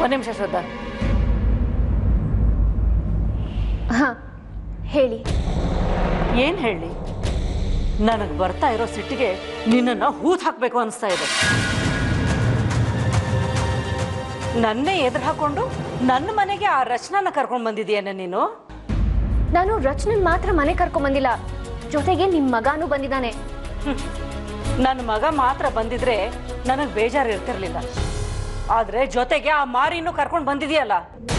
ಒಂದ್ ನಿಮಿಷ ಶ್ರದ್ಧಾ ಹಾ ಹೇಳಿ ಏನ್ ಹೇಳಿ ನನಗೆ ಬರ್ತಾ ಇರೋ ಸಿಟ್ಟಿಗೆ ನಿನ್ನನ್ನು ಹೂತ್ ಹಾಕ್ಬೇಕು ಅನಿಸ್ತಾ ಇದೆ ನನ್ನೇ ಎದುರು ಹಾಕೊಂಡು ನನ್ನ ಮನೆಗೆ ಆ ರಚನಾನ ಕರ್ಕೊಂಡು ಬಂದಿದೀಯನ ನೀನು ನಾನು ರಚನನ್ ಮಾತ್ರ ಮನೆ ಕರ್ಕೊಂಡ್ ಬಂದಿಲ್ಲ ಜೊತೆಗೆ ನಿಮ್ ಮಗಾನು ಬಂದಿದ್ದಾನೆ ನನ್ನ ಮಗ ಮಾತ್ರ ಬಂದಿದ್ರೆ ನನಗೆ ಬೇಜಾರು ಇರ್ತಿರ್ಲಿಲ್ಲ ಆದ್ರೆ ಜೊತೆಗೆ ಆ ಮಾರಿನೂ ಕರ್ಕೊಂಡು ಬಂದಿದೀಯಲ್ಲ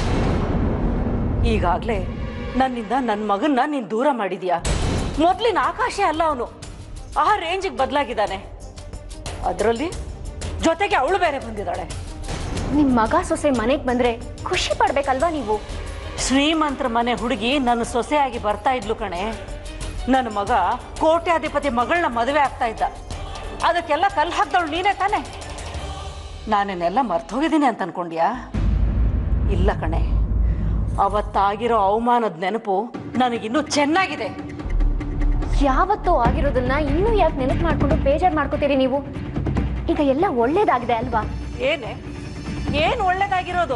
ಈಗಾಗ್ಲೇ ನನ್ನಿಂದ ನನ್ನ ಮಗನ್ನ ನೀನ್ ದೂರ ಮಾಡಿದ್ಯಾ ಮೊದ್ಲಿನ ಆಕಾಶ ಅಲ್ಲ ಅವನು ಆ ರೇಂಜಿಗೆ ಬದಲಾಗಿದ್ದಾನೆ ಅದರಲ್ಲಿ ಜೊತೆಗೆ ಅವಳು ಬೇರೆ ಬಂದಿದ್ದಾಳೆ ನಿಮ್ ಮಗ ಸೊಸೆ ಮನೆಗ್ ಬಂದ್ರೆ ಖುಷಿ ಪಡ್ಬೇಕಲ್ವಾ ನೀವು ಶ್ರೀಮಂತರ ಮನೆ ಹುಡುಗಿ ನನ್ನ ಸೊಸೆಯಾಗಿ ಬರ್ತಾ ಇದ್ಲು ಕಣೆ ನನ್ನ ಮಗ ಕೋಟ್ಯಾಧಿಪತಿ ಮಗಳನ್ನ ಮದುವೆ ಆಗ್ತಾ ಇದ್ದ ಅದಕ್ಕೆಲ್ಲ ಕಲ್ಲು ಹಾಕ್ದವಳು ನೀನೇ ತಾನೆ ನಾನೇನೆಲ್ಲ ಮರ್ತೋಗಿದ್ದೀನಿ ಅಂತ ಅನ್ಕೊಂಡ್ಯಾ ಇಲ್ಲ ಕಣೆ ಅವತ್ತಾಗಿರೋ ಅವಮಾನದ ನೆನಪು ನನಗಿನ್ನೂ ಚೆನ್ನಾಗಿದೆ ಯಾವತ್ತೂ ಆಗಿರೋದನ್ನ ಇನ್ನೂ ಯಾಕೆ ನೆನಪು ಮಾಡ್ಕೊಂಡು ಬೇಜಾರ್ ಮಾಡ್ಕೋತೀರಿ ನೀವು ಈಗ ಎಲ್ಲ ಒಳ್ಳೇದಾಗಿದೆ ಅಲ್ವಾ ಏನೇ ಏನ್ ಒಳ್ಳೇದಾಗಿರೋದು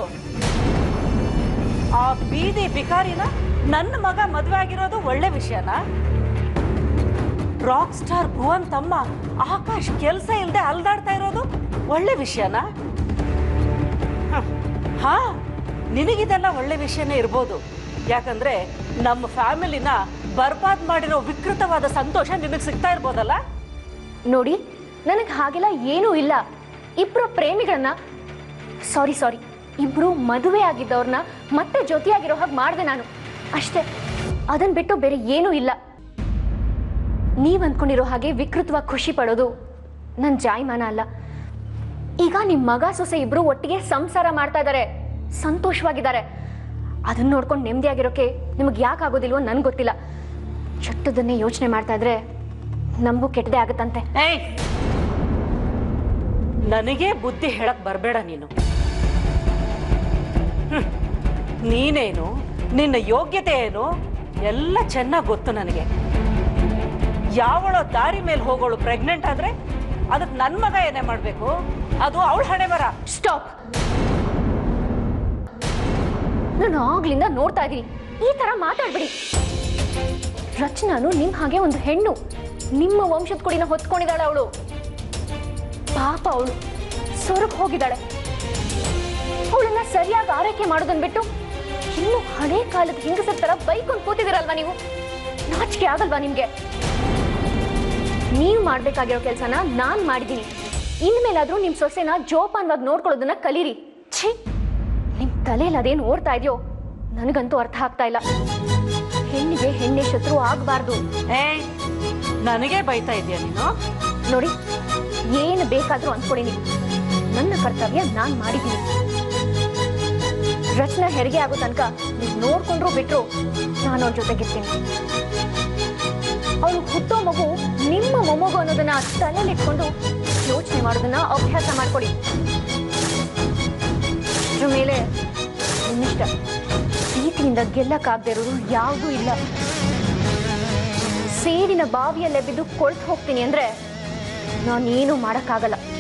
ಆ ಬೀದಿ ಬಿಕಾರಿನ ನನ್ನ ಮಗ ಮದುವೆ ಆಗಿರೋದು ಒಳ್ಳೆ ವಿಷಯನಾ ರಾಕ್ ಸ್ಟಾರ್ ಭುವನ್ ತಮ್ಮ ಆಕಾಶ್ ಕೆಲಸ ಇಲ್ಲದೆ ಅಲ್ದಾಡ್ತಾ ಇರೋದು ಒಳ್ಳೆ ವಿಷಯನಾ ಹ, ಹಾ ನಿನಗಿದೆಲ್ಲ ಒಳ್ಳೆ ವಿಷಯನೇ ಇರ್ಬೋದು ಯಾಕಂದ್ರೆ ನಮ್ಮ ಫ್ಯಾಮಿಲಿನ ಬರ್ಬಾದ್ ಮಾಡಿರೋ ವಿಕೃತವಾದ ಸಂತೋಷ ನಿನಗೆ ಸಿಗ್ತಾ ಇರ್ಬೋದಲ್ಲ ನೋಡಿ ನನಗೆ ಹಾಗೆಲ್ಲ ಏನೂ ಇಲ್ಲ ಇಬ್ರು ಪ್ರೇಮಿಗಳನ್ನ ಸಾರಿ ಸಾರಿ ಇಬ್ರು ಮದುವೆ ಆಗಿದ್ದವ್ರನ್ನ ಮತ್ತೆ ಜೊತೆಯಾಗಿರೋ ಹಾಗೆ ಮಾಡಿದೆ ನಾನು ಅಷ್ಟೇ ಅದನ್ನ ಬಿಟ್ಟು ಬೇರೆ ಏನೂ ಇಲ್ಲ ನೀವ್ ಅಂದ್ಕೊಂಡಿರೋ ಹಾಗೆ ವಿಕೃತವಾಗಿ ಖುಷಿ ಪಡೋದು ನನ್ನ ಜಾಯಮಾನ ಅಲ್ಲ ಈಗ ನಿಮ್ಮ ಮಗ ಸೊಸೆ ಇಬ್ರು ಒಟ್ಟಿಗೆ ಸಂಸಾರ ಮಾಡ್ತಾ ಇದ್ದಾರೆ ಸಂತೋಷವಾಗಿದ್ದಾರೆ ಅದನ್ನ ನೋಡ್ಕೊಂಡು ನೆಮ್ಮದಿಯಾಗಿರೋಕೆ ನಿಮಗೆ ಯಾಕೆ ಆಗೋದಿಲ್ವೋ ನನ್ಗೆ ಗೊತ್ತಿಲ್ಲ ಚಟ್ಟದನ್ನೇ ಯೋಚನೆ ಮಾಡ್ತಾ ಇದ್ರೆ ನಮಗೂ ಕೆಟ್ಟದೇ ಆಗುತ್ತಂತೆ ಏಯ್ ನನಗೆ ಬುದ್ಧಿ ಹೇಳಕ್ ಬರಬೇಡ ನೀನು ಹ್ಮ್. ನೀನೇನು ನಿನ್ನ ಯೋಗ್ಯತೆ ಏನು ಎಲ್ಲ ಚೆನ್ನಾಗಿ ಗೊತ್ತು ನನಗೆ ಯಾವಳೋ ದಾರಿ ಮೇಲೆ ಹೋಗೋಳು ಪ್ರೆಗ್ನೆಂಟ್ ಆದ್ರೆ ಅದಕ್ಕೆ ನನ್ನ ಮಗ ಏನೇ ಮಾಡಬೇಕು ಅದು ಅವಳ ಹಣೆ ಬರ ಸ್ಟಾಪ್ ನಾನು ಆಗ್ಲಿಂದ ನೋಡ್ತಾ ಇದ್ದೀನಿ ಈ ತರ ಮಾತಾಡ್ಬಿಡಿ ರಚನಾನು ನಿಮ್ ಹಾಗೆ ಒಂದು ಹೆಣ್ಣು ನಿಮ್ಮ ವಂಶದ ಕುಡಿನ ಹೊತ್ಕೊಂಡಿದ್ದಾಳೆ ಅವಳು ಪಾಪ ಅವಳು ಸ್ವರ್ಗ್ ಹೋಗಿದ್ದಾಳೆ ಅವಳನ್ನ ಸರಿಯಾಗಿ ಆರೈಕೆ ಮಾಡೋದನ್ ಬಿಟ್ಟು ಇನ್ನು ಹಳೆ ಕಾಲದ ಹೆಂಗಸರ ತರ ಬೈಕೊಂಡ್ ಕೂತಿದಿರಲ್ವಾ ನೀವು ನಾಚಿಕೆ ಆಗಲ್ವಾ ನಿಮ್ಗೆ ನೀವು ಮಾಡ್ಬೇಕಾಗಿರೋ ಕೆಲಸನ ನಾನ್ ಮಾಡಿದ್ದೀನಿ ಇನ್ಮೇಲಾದ್ರೂ ನಿಮ್ ಸೊಸೆನ ಜೋಪಾನವಾಗಿ ನೋಡ್ಕೊಳ್ಳೋದನ್ನ ಕಲೀರಿ ಛೀ ನಿಮ್ ತಲೆಯಲ್ಲಿ ಅದೇನು ಓಡ್ತಾ ಇದೆಯೋ ನನಗಂತೂ ಅರ್ಥ ಆಗ್ತಾ ಇಲ್ಲ ಹೆಣ್ಣಿಗೆ ಹೆಣ್ಣೆ ಶತ್ರು ಆಗ್ಬಾರ್ದು ಏಯ್ ನನಗೆ ಬೈತಾ ಇದೆಯಾ ನೀನು ನೋಡಿ ಏನು ಬೇಕಾದ್ರೂ ಅನ್ಕೊಡಿ ನೀವು ನನ್ನ ಕರ್ತವ್ಯ ನಾನ್ ಮಾಡಿದ್ದೀನಿ ರಚನಾ ಹೆರಿಗೆ ಆಗೋ ತನಕ ನೀವು ನೋಡ್ಕೊಂಡ್ರು ಬಿಟ್ರು ನಾನು ಅವ್ರ ಜೊತೆಗಿರ್ತೀನಿ ಅವಳು ಹುಟ್ಟೋ ಮಗು ನಿಮ್ಮ ಮೊಮ್ಮಗು ಅನ್ನೋದನ್ನ ತಲೆಯಲ್ಲಿ ಇಟ್ಕೊಂಡು ಯೋಚನೆ ಮಾಡೋದನ್ನ ಅಭ್ಯಾಸ ಮಾಡ್ಕೊಳ್ಳಿ ಇದ್ರ ಮೇಲೆ ನಿಮ್ಮಿಷ್ಟ ಪ್ರೀತಿಯಿಂದ ಗೆಲ್ಲಕ್ಕಾಗದೇ ಇರೋದು ಯಾವುದೂ ಇಲ್ಲ ಸೇಡಿನ ಬಾವಿಯಲ್ಲೇ ಬಿದ್ದು ಕೊಳ್ತು ಹೋಗ್ತೀನಿ ಅಂದ್ರೆ ನಾನೇನು ಮಾಡಕ್ಕಾಗಲ್ಲ